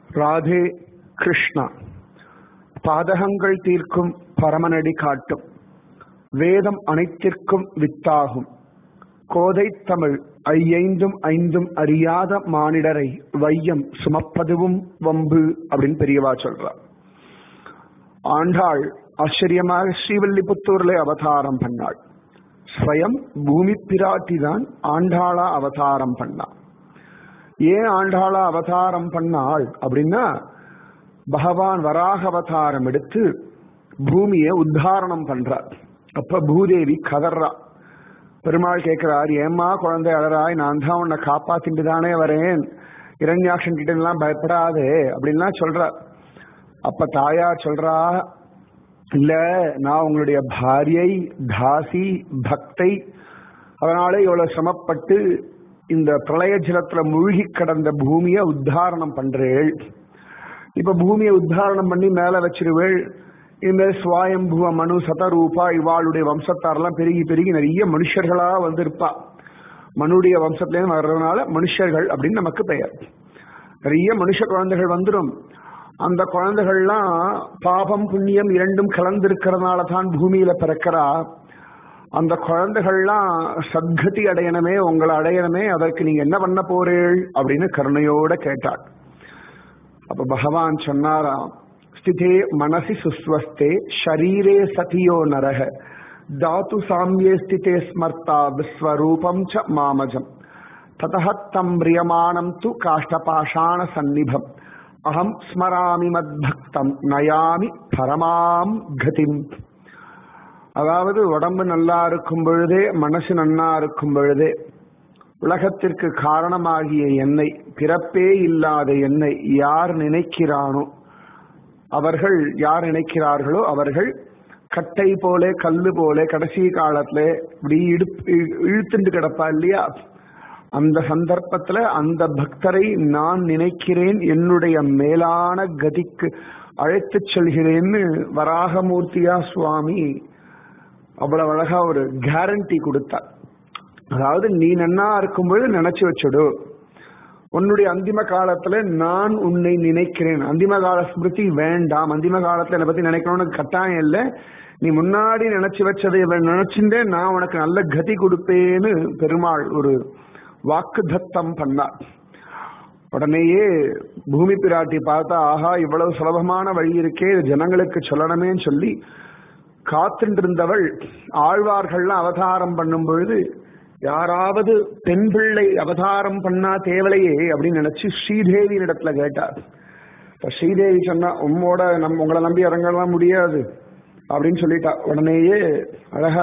ராதே கிருஷ்ணா பாதகங்கள் தீர்க்கும் பரமனடி காட்டும் வேதம் அனைத்திற்கும் வித்தாகும் கோதை தமிழ் ஐயைந்தும் ஐந்தும் அறியாத மானிடரை வையம் சுமப்பதுவும் வம்பு அப்படின்னு பெரியவா சொல்றா ஆண்டாள் ஆச்சரியமாக ஸ்ரீவல்லிபுத்தூர்ல அவதாரம் பண்ணாள் ஸ்வயம் பூமி பிராட்டி தான் ஆண்டாளா அவதாரம் பண்ணா ஏன் ஆண்டாளா அவதாரம் பண்ணாள் அப்படின்னா பகவான் வராக அவதாரம் எடுத்து பூமியை உத்தாரணம் பண்றார் அப்ப பூதேவி கதர்றா பெருமாள் கேட்கிறார் ஏம்மா குழந்தை அழறாய் நான் தான் உன்னை காப்பாத்திட்டு தானே வரேன் இரண்யாட்சன் கிட்ட எல்லாம் பயப்படாதே அப்படின்லாம் சொல்றார் அப்ப தாயார் சொல்றா இல்ல நான் உங்களுடைய பாரியை தாசி பக்தை அதனால இவ்வளவு சிரமப்பட்டு இந்த பிரளய ஜலத்துல மூழ்கி கடந்த பூமியை உத்தாரணம் பண்றேள் இப்ப பூமியை உத்தாரணம் பண்ணி மேல வச்சிருவேள் இனிமேல் சுவாயம்புவ மனு சதரூபா இவாளுடைய வம்சத்தாரெல்லாம் பெருகி பெருகி நிறைய மனுஷர்களா வந்திருப்பா மனுடைய வம்சத்திலேருந்து வர்றதுனால மனுஷர்கள் அப்படின்னு நமக்கு பெயர் நிறைய மனுஷ குழந்தைகள் வந்துடும் அந்த குழந்தைகள்லாம் பாபம் புண்ணியம் இரண்டும் கலந்திருக்கிறதுனால தான் பூமியில பிறக்கிறா அந்த குழந்தைகள்லாம் சத்கதி அடையணுமே உங்களை அடையணுமே அதற்கு நீங்க என்ன பண்ண போறீள் அப்படின்னு கருணையோட கேட்டாள் அப்ப பகவான் சொன்னாராம் ஸ்திதே மனசி சுஸ்வஸ்தே ஷரீரே சதியோ நரக தாத்து சாமியே ஸ்திதே ஸ்மர்த்தா விஸ்வரூபம் ச மாமஜம் ததஹத்தம் பிரியமானம் து காஷ்டபாஷாண சந்நிபம் அகம் ஸ்மராமி மத்பக்தம் நயாமி பரமாம் கதிம் அதாவது உடம்பு நல்லா இருக்கும் பொழுதே மனசு நன்னா இருக்கும் பொழுதே உலகத்திற்கு காரணமாகிய என்னை பிறப்பே இல்லாத என்னை யார் நினைக்கிறானோ அவர்கள் யார் நினைக்கிறார்களோ அவர்கள் கட்டை போல கல்லு போல கடைசி காலத்துல இப்படி இடுப்பு இழுத்துண்டு கிடப்பா இல்லையா அந்த சந்தர்ப்பத்துல அந்த பக்தரை நான் நினைக்கிறேன் என்னுடைய மேலான கதிக்கு அழைத்துச் செல்கிறேன்னு வராகமூர்த்தியா சுவாமி அவ்வளவு அழகா ஒரு கேரண்டி கொடுத்தார் அதாவது நீ நன்னா இருக்கும்போது நினைச்சு வச்சுடு உன்னுடைய அந்திம காலத்துல நான் உன்னை நினைக்கிறேன் அந்திம கால ஸ்மிருதி வேண்டாம் அந்திம காலத்துல என்னை பத்தி நினைக்கணும்னு கட்டாயம் இல்லை நீ முன்னாடி நினைச்சு வச்சதை நினைச்சுட்டே நான் உனக்கு நல்ல கதி கொடுப்பேன்னு பெருமாள் ஒரு வாக்கு தத்தம் பண்ணார் உடனேயே பூமி பிராட்டி பார்த்தா ஆஹா இவ்வளவு சுலபமான வழி இருக்கே ஜனங்களுக்கு சொல்லணுமேன்னு சொல்லி காத்துட்டு இருந்தவள் ஆழ்வார்கள்லாம் அவதாரம் பண்ணும் பொழுது யாராவது பெண் பிள்ளை அவதாரம் பண்ணா தேவலையே அப்படின்னு நினைச்சு ஸ்ரீதேவி இடத்துல கேட்டார் இப்ப ஸ்ரீதேவி சொன்னா உம்மோட நம் உங்களை நம்பி இறங்கலாம் முடியாது அப்படின்னு சொல்லிட்டா உடனேயே அழகா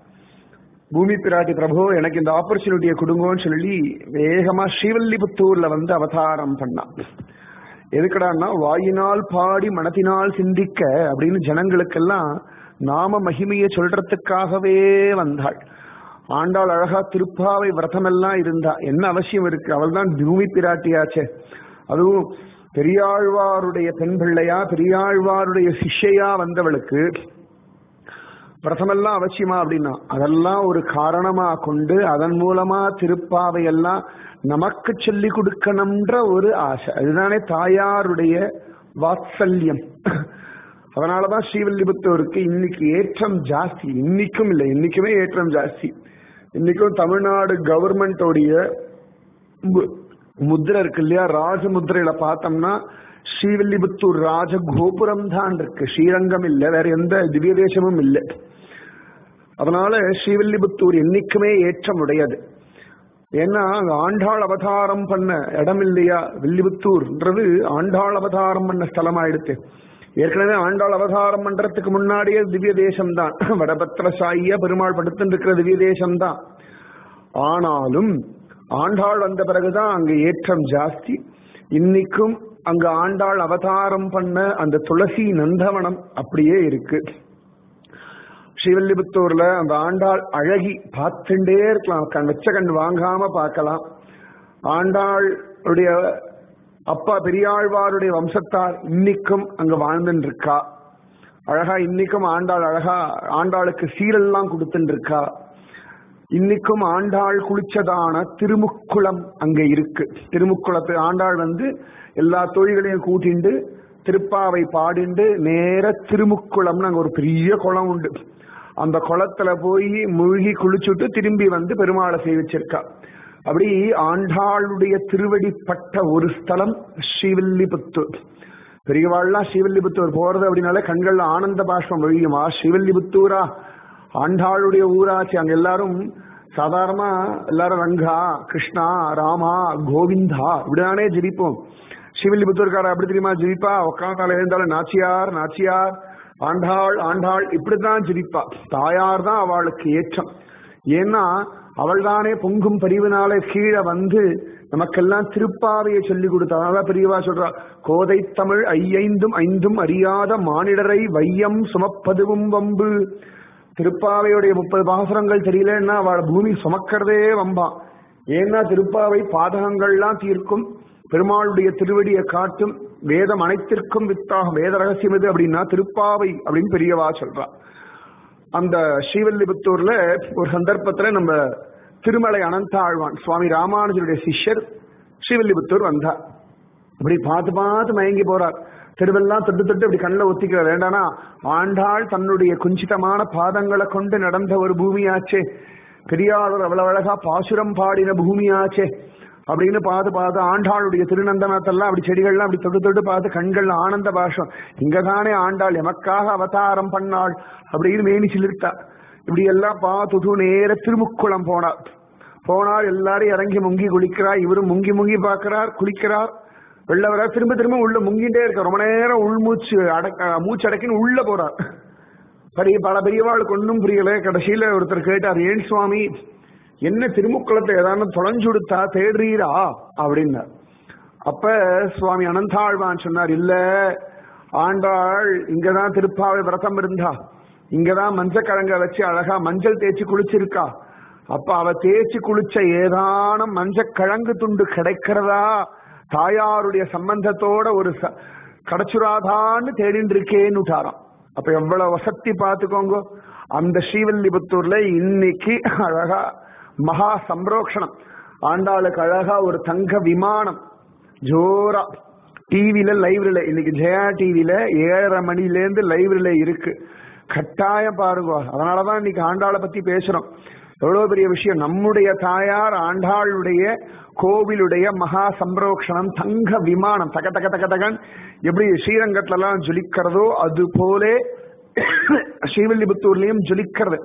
பூமி பிராட்டி பிரபு எனக்கு இந்த ஆப்பர்ச்சுனிட்டியை கொடுங்கன்னு சொல்லி வேகமா ஸ்ரீவல்லிபுத்தூர்ல வந்து அவதாரம் பண்ணா எதுக்கடான்னா வாயினால் பாடி மனத்தினால் சிந்திக்க அப்படின்னு ஜனங்களுக்கெல்லாம் நாம மகிமையை சொல்றதுக்காகவே வந்தாள் ஆண்டாள் அழகா திருப்பாவை விரதமெல்லாம் இருந்தா என்ன அவசியம் இருக்கு அவள் தான் பூமி பிராட்டியாச்சே அதுவும் பெரியாழ்வாருடைய பெண் பிள்ளையா பெரியாழ்வாருடைய சிஷ்யையா வந்தவளுக்கு விரதமெல்லாம் அவசியமா அப்படின்னா அதெல்லாம் ஒரு காரணமா கொண்டு அதன் மூலமா திருப்பாவை எல்லாம் நமக்கு சொல்லி கொடுக்கணும்ன்ற ஒரு ஆசை அதுதானே தாயாருடைய வாத்சல்யம் அதனாலதான் ஸ்ரீவில்லிபுத்தூருக்கு இன்னைக்கு ஏற்றம் ஜாஸ்தி இன்னைக்கும் இல்லை இன்னைக்குமே ஏற்றம் ஜாஸ்தி இன்னைக்கும் தமிழ்நாடு கவர்மெண்டோடைய முத்திரை இருக்கு இல்லையா ராஜமுத்திரையில பார்த்தோம்னா ஸ்ரீவில்லிபுத்தூர் ராஜ கோபுரம் தான் இருக்கு ஸ்ரீரங்கம் இல்லை வேற எந்த திவ்ய தேசமும் இல்லை அதனால ஸ்ரீவில்லிபுத்தூர் என்னைக்குமே ஏற்றம் உடையது ஏன்னா ஆண்டாள் அவதாரம் பண்ண இடம் இல்லையா வில்லிபுத்தூர்ன்றது ஆண்டாள் அவதாரம் பண்ண ஸ்தலம் ஆயிடுத்து ஏற்கனவே ஆண்டாள் அவதாரம் பண்றதுக்கு முன்னாடியே திவ்ய தேசம் தான் வடபத்திர சாயியா பெருமாள் படுத்துட்டு இருக்கிற திவ்ய தேசம் தான் ஆனாலும் ஆண்டாள் வந்த பிறகுதான் அங்க ஏற்றம் ஜாஸ்தி இன்னைக்கும் அங்க ஆண்டாள் அவதாரம் பண்ண அந்த துளசி நந்தவனம் அப்படியே இருக்கு ஸ்ரீவில்லிபுத்தூர்ல அந்த ஆண்டாள் அழகி பார்த்துட்டே இருக்கலாம் கண் வச்ச கண் வாங்காம பார்க்கலாம் ஆண்டாள் உடைய அப்பா பெரியாழ்வாருடைய வம்சத்தார் இன்னைக்கும் அங்க வாழ்ந்துட்டு இருக்கா அழகா இன்னைக்கும் ஆண்டாள் அழகா ஆண்டாளுக்கு சீரெல்லாம் கொடுத்துட்டு இருக்கா இன்னைக்கும் ஆண்டாள் குளிச்சதான திருமுக்குளம் அங்க இருக்கு திருமுக்குளத்து ஆண்டாள் வந்து எல்லா தொழில்களையும் கூட்டிண்டு திருப்பாவை பாடிண்டு நேர திருமுக்குளம்னு அங்க ஒரு பெரிய குளம் உண்டு அந்த குளத்துல போய் மூழ்கி குளிச்சுட்டு திரும்பி வந்து பெருமாளை சேவிச்சிருக்கா அப்படி ஆண்டாளுடைய திருவடிப்பட்ட ஒரு ஸ்தலம் ஸ்ரீவில்லிபுத்தூர் பெரியவாள்லாம் ஸ்ரீவில்லிபுத்தூர் போறது அப்படின்னாலே கண்கள்ல ஆனந்த பாஷ்பம் வழியுமா ஸ்ரீவில்லிபுத்தூரா ஆண்டாளுடைய ஊராச்சு அங்க எல்லாரும் சாதாரணமா எல்லாரும் ரங்கா கிருஷ்ணா ராமா கோவிந்தா இப்படிதானே ஜிரிப்போம் ஸ்ரீவில்லிபுத்தூர்கார அப்படி தெரியுமா ஜிரிப்பா உட்காந்தால எழுந்தாலும் நாச்சியார் நாச்சியார் ஆண்டாள் ஆண்டாள் இப்படிதான் ஜிரிப்பா தாயார் தான் அவளுக்கு ஏற்றம் ஏன்னா அவள் தானே பொங்கும் பரிவினாலே கீழே வந்து நமக்கெல்லாம் திருப்பாவையை சொல்லி கொடுத்தா அதான் பெரியவா சொல்றா கோதை தமிழ் ஐயைந்தும் ஐந்தும் அறியாத மானிடரை வையம் சுமப்பதுவும் வம்பு திருப்பாவையுடைய முப்பது பாசுரங்கள் தெரியலன்னா அவள் பூமி சுமக்கிறதே வம்பா ஏன்னா திருப்பாவை பாதகங்கள்லாம் தீர்க்கும் பெருமாளுடைய திருவடியை காட்டும் வேதம் அனைத்திற்கும் வித்தாகும் வேத ரகசியம் எது அப்படின்னா திருப்பாவை அப்படின்னு பெரியவா சொல்றா அந்த ஸ்ரீவல்லிபுத்தூர்ல ஒரு சந்தர்ப்பத்துல நம்ம திருமலை அனந்தாழ்வான் சுவாமி ராமானுஜருடைய சிஷ்யர் ஸ்ரீவல்லிபுத்தூர் வந்தார் அப்படி பார்த்து பார்த்து மயங்கி போறார் தெருவெல்லாம் தொட்டு தொட்டு அப்படி கண்ணில் ஒத்திக்கிற வேண்டானா ஆண்டாள் தன்னுடைய குஞ்சிதமான பாதங்களை கொண்டு நடந்த ஒரு பூமியாச்சே பெரியாளர் அவ்வளவு அழகா பாசுரம் பாடின பூமியாச்சே அப்படின்னு பார்த்து பார்த்து ஆண்டாளுடைய திருநந்தனத்தெல்லாம் அப்படி செடிகள்லாம் அப்படி தொட்டு தொட்டு பார்த்து கண்கள்ல ஆனந்த பாஷம் இங்கதானே ஆண்டாள் எமக்காக அவதாரம் பண்ணாள் அப்படின்னு மேனி சிலிர்த்தா இப்படி எல்லாம் பார்த்துட்டு நேர திருமுக்குளம் போனார் போனார் எல்லாரும் இறங்கி முங்கி குளிக்கிறார் இவரும் முங்கி முங்கி பார்க்கிறார் குளிக்கிறார் வெளில வர திரும்ப திரும்ப உள்ள முங்கிட்டே இருக்க ரொம்ப நேரம் உள்மூச்சு அடக்க மூச்சு அடக்கின்னு உள்ள போறார் பெரிய பல பெரியவாளுக்கு ஒன்றும் புரியல கடைசியில ஒருத்தர் கேட்டார் ஏன் சுவாமி என்ன திருமுக்குளத்தை ஏதாவது தொலைஞ்சு கொடுத்தா தேடுறீரா அப்படின்னார் அப்ப சுவாமி அனந்தாழ்வான் சொன்னார் இல்ல ஆண்டாள் இங்கதான் திருப்பாவை விரதம் இருந்தா இங்கதான் மஞ்சள் கழங்க வச்சு அழகா மஞ்சள் தேய்ச்சி குளிச்சிருக்கா அப்ப அவ தேய்ச்சி குளிச்ச ஏதானம் மஞ்சள் கிழங்கு துண்டு கிடைக்கிறதா தாயாருடைய சம்பந்தத்தோட ஒரு ச- கிடைச்சுராதான்னு தேடிட்டு இருக்கேன்னுட்டாராம் அப்ப எவ்வளவு வசதி பார்த்துக்கோங்க அந்த ஸ்ரீவல்லிபுத்தூர்ல இன்னைக்கு அழகா மகா சம்ரோக்ஷணம் ஆண்டாளுக்கு அழகா ஒரு தங்க விமானம் ஜோரா டிவில லைவ்ல இன்னைக்கு ஜெயா டிவில ஏழரை மணில இருந்து லைவ்ல இருக்கு கட்டாயம் பாருங்க அதனாலதான் இன்னைக்கு ஆண்டாளை பத்தி பேசுறோம் எவ்வளவு பெரிய விஷயம் நம்முடைய தாயார் ஆண்டாளுடைய கோவிலுடைய மகா சம்ரோக்ஷணம் தங்க விமானம் தக தக தக தகன் எப்படி ஸ்ரீரங்கத்துல எல்லாம் ஜொலிக்கிறதோ அது போலே ஸ்ரீவில்லிபுத்தூர்லயும் ஜொலிக்கிறது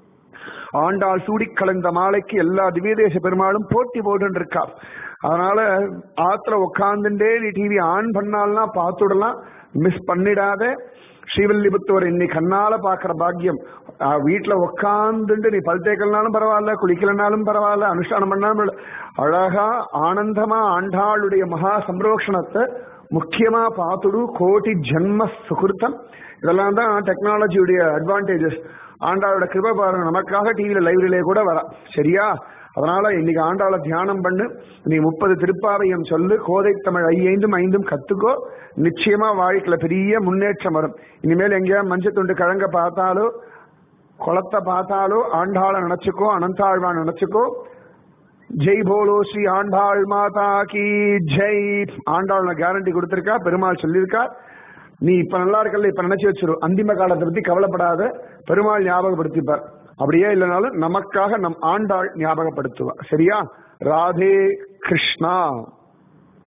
ஆண்டாள் சூடி கலந்த மாலைக்கு எல்லா திவ்யதேச பெருமாளும் போட்டி போட்டு இருக்கா அதனால ஆத்துல உட்காந்துட்டே நீ டிவி ஆன் பண்ணால்னா பார்த்துடலாம் மிஸ் பண்ணிடாத ஸ்ரீவில்லிபுத்தூர் இன்னைக்கு கண்ணால பாக்குற பாக்கியம் ஆஹ் வீட்டுல உட்காந்துட்டு நீ பல் தேக்கலனாலும் பரவாயில்ல குளிக்கலனாலும் பரவாயில்ல அனுஷ்டானம் பண்ணாலும் பரவாயில்ல. அழகா ஆனந்தமா ஆண்டாளுடைய மகா சம்ரோஷணத்தை முக்கியமா பார்த்துடு கோடி ஜென்ம சுகிருத்தம் இதெல்லாம் தான் டெக்னாலஜியுடைய அட்வான்டேஜஸ் ஆண்டாளோட கிருபை பாருங்க நமக்காக டிவியில லைவ்ரிலே கூட வரா சரியா அதனால இன்னைக்கு ஆண்டாள தியானம் பண்ணு நீ முப்பது திருப்பாவையும் சொல்லு கோதை தமிழ் ஐந்தும் ஐந்தும் கத்துக்கோ நிச்சயமா வாழ்க்கையில பெரிய முன்னேற்றம் வரும் இனிமேல் எங்கேயா மஞ்சள் துண்டு கிழங்க பார்த்தாலோ குளத்தை பார்த்தாலோ ஆண்டாளை நினைச்சுக்கோ அனந்தாழ்வான் நினைச்சுக்கோ ஜெய் போலோ ஸ்ரீ ஆண்டாள் மாதா கி ஜெய் ஆண்டாள் கேரண்டி கொடுத்திருக்கா பெருமாள் சொல்லியிருக்கா நீ இப்ப நல்லா இருக்கல இப்ப நினைச்சு வச்சிரு அந்திம காலத்தை பத்தி கவலைப்படாத பெருமாள் ஞாபகப்படுத்திப்பார் அப்படியே இல்லைனாலும் நமக்காக நம் ஆண்டாள் ஞாபகப்படுத்துவா சரியா ராதே கிருஷ்ணா